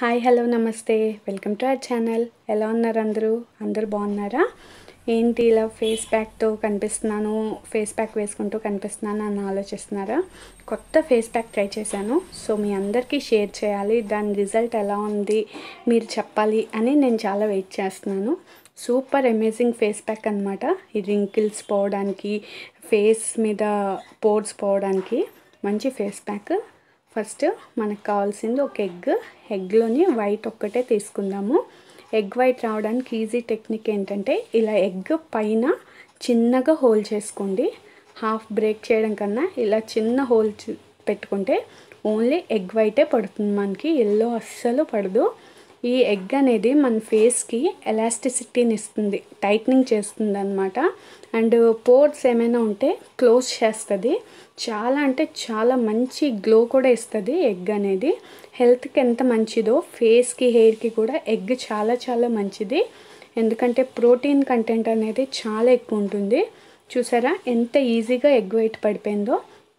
hi hello నమస్తే welcome to our channel ఎలా ఉన్నారు అందరూ అందరూ బాగున్నారా ఏంటి ఇలా ఫేస్ ప్యాక్తో కనిపిస్తున్నాను ఫేస్ ప్యాక్ వేసుకుంటూ కనిపిస్తున్నాను అని ఆలోచిస్తున్నారా కొత్త ఫేస్ ప్యాక్ ట్రై చేశాను సో మీ అందరికీ షేర్ చేయాలి దాని రిజల్ట్ ఎలా ఉంది మీరు చెప్పాలి అని నేను చాలా వెయిట్ చేస్తున్నాను సూపర్ అమేజింగ్ ఫేస్ ప్యాక్ అనమాట ఈ రింకిల్స్ పోవడానికి ఫేస్ మీద పోర్స్ పోవడానికి మంచి ఫేస్ ప్యాక్ ఫస్ట్ మనకు కావాల్సింది ఒక ఎగ్ ఎగ్లోని వైట్ ఒక్కటే తీసుకుందాము ఎగ్ వైట్ రావడానికి ఈజీ టెక్నిక్ ఏంటంటే ఇలా ఎగ్ పైన చిన్నగా హోల్ చేసుకోండి హాఫ్ బ్రేక్ చేయడం కన్నా ఇలా చిన్న హోల్ పెట్టుకుంటే ఓన్లీ ఎగ్ వైటే పడుతుంది మనకి ఎల్లో అస్సలు పడదు ఈ ఎగ్ అనేది మన ఫేస్కి ఎలాస్టిసిటీని ఇస్తుంది టైట్నింగ్ చేస్తుంది అనమాట అండ్ పోర్స్ ఏమైనా ఉంటే క్లోజ్ చేస్తుంది చాలా అంటే చాలా మంచి గ్లో కూడా ఇస్తుంది ఎగ్ అనేది హెల్త్కి ఎంత మంచిదో ఫేస్కి హెయిర్కి కూడా ఎగ్ చాలా చాలా మంచిది ఎందుకంటే ప్రోటీన్ కంటెంట్ అనేది చాలా ఎక్కువ ఉంటుంది చూసారా ఎంత ఈజీగా ఎగ్ వైట్ పడిపోయిందో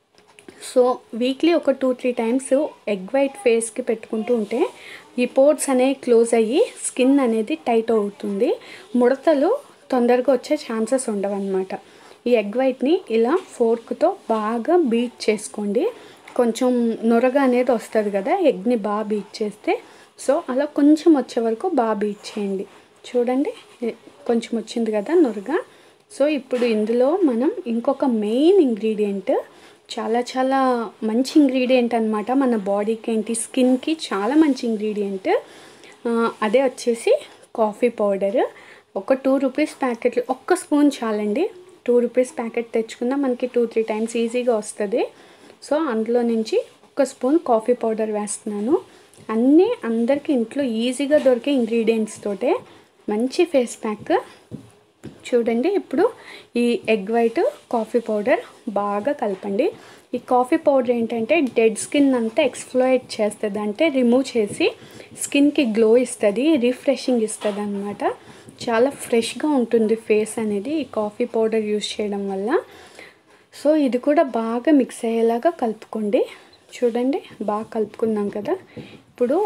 సో వీక్లీ ఒక two three times egg white ఫేస్కి పెట్టుకుంటూ ఉంటే ఈ పోర్ట్స్ అనేవి క్లోజ్ అయ్యి స్కిన్ అనేది టైట్ అవుతుంది ముడతలు తొందరగా వచ్చే ఛాన్సెస్ ఉండవన్నమాట ఈ ఎగ్ వైట్ని ఇలా ఫోర్క్తో బాగా బీట్ చేసుకోండి కొంచెం నొరగ అనేది వస్తుంది కదా ఎగ్ని బాగా బీట్ చేస్తే సో అలా కొంచెం వచ్చే వరకు బాగా బీట్ చేయండి చూడండి కొంచెం వచ్చింది కదా నొరగ సో ఇప్పుడు ఇందులో మనం ఇంకొక మెయిన్ ఇంగ్రీడియంట్ చాలా చాలా మంచి ఇంగ్రీడియంట్ అనమాట మన బాడీకి ఏంటి స్కిన్కి చాలా మంచి ఇంగ్రీడియంట్ అదే వచ్చేసి కాఫీ పౌడర్ ఒక టూ రూపీస్ ప్యాకెట్లు ఒక్క స్పూన్ చాలండి టూ రూపీస్ ప్యాకెట్ తెచ్చుకున్నా మనకి టూ త్రీ టైమ్స్ ఈజీగా వస్తుంది సో అందులో నుంచి ఒక స్పూన్ కాఫీ పౌడర్ వేస్తున్నాను అన్నీ అందరికీ ఇంట్లో ఈజీగా దొరికే ఇంగ్రీడియంట్స్ తోటే మంచి ఫేస్ ప్యాక్ చూడండి ఇప్పుడు ఈ ఎగ్ వైట్ కాఫీ పౌడర్ బాగా కలపండి ఈ కాఫీ పౌడర్ ఏంటంటే డెడ్ స్కిన్ అంతా ఎక్స్ప్లోయిట్ చేస్తుంది అంటే రిమూవ్ చేసి స్కిన్కి గ్లో ఇస్తుంది రిఫ్రెషింగ్ ఇస్తుంది అనమాట చాలా ఫ్రెష్గా ఉంటుంది ఫేస్ అనేది ఈ కాఫీ పౌడర్ యూస్ చేయడం వల్ల సో ఇది కూడా బాగా మిక్స్ అయ్యేలాగా కలుపుకోండి చూడండి బాగా కలుపుకున్నాం కదా ఇప్పుడు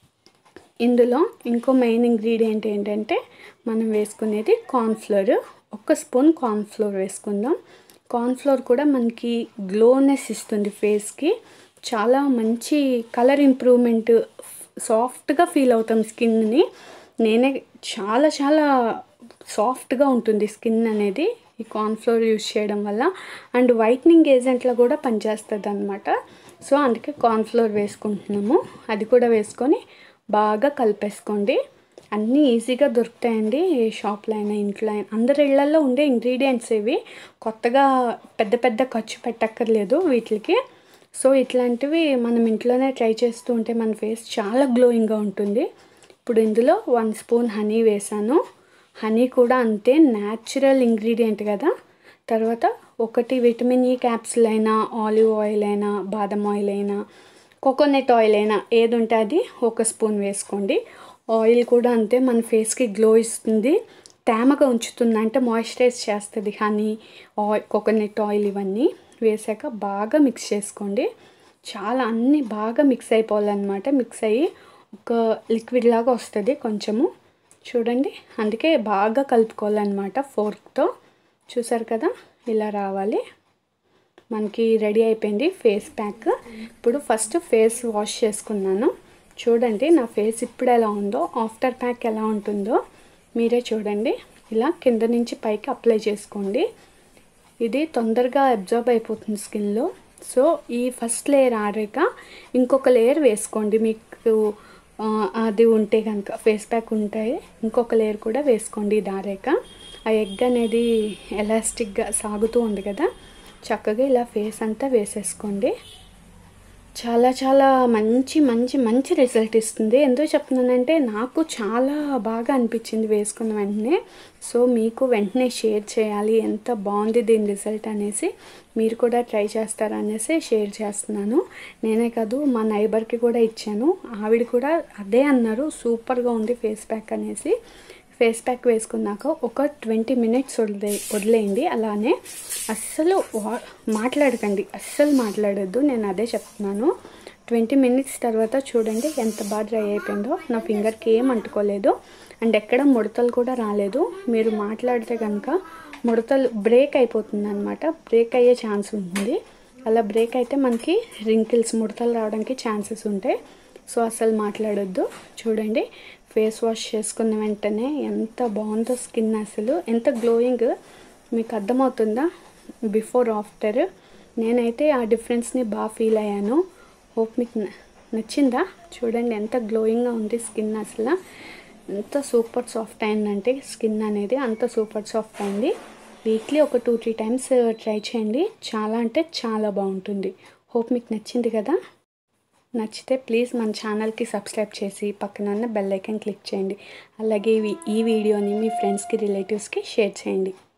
ఇందులో ఇంకో మెయిన్ ఇంగ్రీడియంట్ ఏంటంటే మనం వేసుకునేది కార్న్ఫ్లోర్ ఒక స్పూన్ కార్న్ఫ్లోర్ వేసుకుందాం కార్న్ఫ్లోర్ కూడా మనకి గ్లోనెస్ ఇస్తుంది ఫేస్కి చాలా మంచి కలర్ ఇంప్రూవ్మెంట్ సాఫ్ట్గా ఫీల్ అవుతాం స్కిన్ని నేనే చాలా చాలా సాఫ్ట్గా ఉంటుంది స్కిన్ అనేది ఈ కార్న్ఫ్లోర్ యూస్ చేయడం వల్ల అండ్ వైట్నింగ్ ఏజెంట్లో కూడా పనిచేస్తుంది అనమాట సో అందుకే కార్న్ఫ్లోర్ వేసుకుంటున్నాము అది కూడా వేసుకొని బాగా కలిపేసుకోండి అన్నీ ఈజీగా దొరుకుతాయండి ఏ షాప్లో అయినా ఇంట్లో అయినా అందరి ఇళ్లలో ఉండే ఇంగ్రీడియంట్స్ ఇవి కొత్తగా పెద్ద పెద్ద ఖర్చు పెట్టక్కర్లేదు వీటికి సో ఇట్లాంటివి మనం ఇంట్లోనే ట్రై చేస్తూ ఉంటే మన ఫేస్ చాలా గ్లోయింగ్గా ఉంటుంది ఇప్పుడు ఇందులో వన్ స్పూన్ హనీ వేసాను హనీ కూడా అంతే న్యాచురల్ ఇంగ్రీడియంట్ కదా తర్వాత ఒకటి విటమిన్ ఈ క్యాప్సుల్ అయినా ఆలివ్ ఆయిల్ అయినా బాదం ఆయిల్ అయినా కోకోనట్ ఆయిల్ అయినా ఏది ఉంటే అది ఒక స్పూన్ వేసుకోండి ఆయిల్ కూడా అంతే మన ఫేస్కి గ్లో ఇస్తుంది తేమగా ఉంచుతుంది అంటే మాయిశ్చరైజ్ చేస్తుంది హనీ ఆయిల్ కోకోనట్ ఆయిల్ ఇవన్నీ వేసాక బాగా మిక్స్ చేసుకోండి చాలా అన్నీ బాగా మిక్స్ అయిపోవాలన్నమాట మిక్స్ అయ్యి ఒక లిక్విడ్ లాగా వస్తుంది కొంచెము చూడండి అందుకే బాగా కలుపుకోవాలన్నమాట ఫోర్క్తో చూసారు కదా ఇలా రావాలి మనకి రెడీ అయిపోయింది ఫేస్ ప్యాక్ ఇప్పుడు ఫస్ట్ ఫేస్ వాష్ చేసుకున్నాను చూడండి నా ఫేస్ ఇప్పుడు ఎలా ఉందో ఆఫ్టర్ ప్యాక్ ఎలా ఉంటుందో మీరే చూడండి ఇలా కింద నుంచి పైకి అప్లై చేసుకోండి ఇది తొందరగా అబ్జర్బ్ అయిపోతుంది స్కిన్లో సో ఈ ఫస్ట్ లేయర్ ఆడాక ఇంకొక లేయర్ వేసుకోండి మీకు అది ఉంటే కనుక ఫేస్ ప్యాక్ ఉంటాయి ఇంకొక లేయర్ కూడా వేసుకోండి ఇది ఆరాక ఆ ఎగ్ అనేది ఎలాస్టిక్గా సాగుతూ ఉంది కదా చక్కగా ఇలా ఫేస్ అంతా వేసేసుకోండి చాలా చాలా మంచి మంచి మంచి రిజల్ట్ ఇస్తుంది ఎందుకు చెప్తున్నానంటే నాకు చాలా బాగా అనిపించింది వేసుకున్న వెంటనే సో మీకు వెంటనే షేర్ చేయాలి ఎంత బాగుంది దీని రిజల్ట్ అనేసి మీరు కూడా ట్రై చేస్తారనేసి షేర్ చేస్తున్నాను నేనే కాదు మా నైబర్కి కూడా ఇచ్చాను ఆవిడ కూడా అదే అన్నారు సూపర్గా ఉంది ఫేస్ ప్యాక్ అనేసి ఫేస్ ప్యాక్ వేసుకున్నాక ఒక ట్వంటీ మినిట్స్ వదిలే వదిలేయండి అలానే అస్సలు మాట్లాడకండి అస్సలు మాట్లాడొద్దు నేను అదే చెప్తున్నాను ట్వంటీ మినిట్స్ తర్వాత చూడండి ఎంత బాగా డ్రై అయిపోయిందో నా ఫింగర్కి ఏం అంటుకోలేదు అండ్ ఎక్కడ ముడతలు కూడా రాలేదు మీరు మాట్లాడితే కనుక ముడతలు బ్రేక్ అయిపోతుంది అనమాట బ్రేక్ అయ్యే ఛాన్స్ ఉంటుంది అలా బ్రేక్ అయితే మనకి రింకిల్స్ ముడతలు రావడానికి ఛాన్సెస్ ఉంటాయి సో అసలు మాట్లాడొద్దు చూడండి ఫేస్ వాష్ చేసుకున్న వెంటనే ఎంత బాగుందో స్కిన్ అసలు ఎంత గ్లోయింగ్ మీకు అర్థమవుతుందా బిఫోర్ ఆఫ్టర్ నేనైతే ఆ డిఫరెన్స్ని బాగా ఫీల్ అయ్యాను హోప్ మీకు న- నచ్చిందా చూడండి ఎంత గ్లోయింగ్గా ఉంది స్కిన్ అసలు ఎంత సూపర్ సాఫ్ట్ అయిందంటే స్కిన్ అనేది అంత సూపర్ సాఫ్ట్ అయింది వీక్లీ ఒక టూ త్రీ టైమ్స్ ట్రై చేయండి చాలా అంటే చాలా బాగుంటుంది హోప్ మీకు నచ్చింది కదా నచ్చితే ప్లీజ్ మన ఛానల్కి సబ్స్క్రైబ్ చేసి పక్కన ఉన్న బెల్ ఐకాన్ క్లిక్ చేయండి అలాగే ఈ వీ- ఈ వీడియోని మీ ఫ్రెండ్స్కి రిలేటివ్స్కి షేర్ చేయండి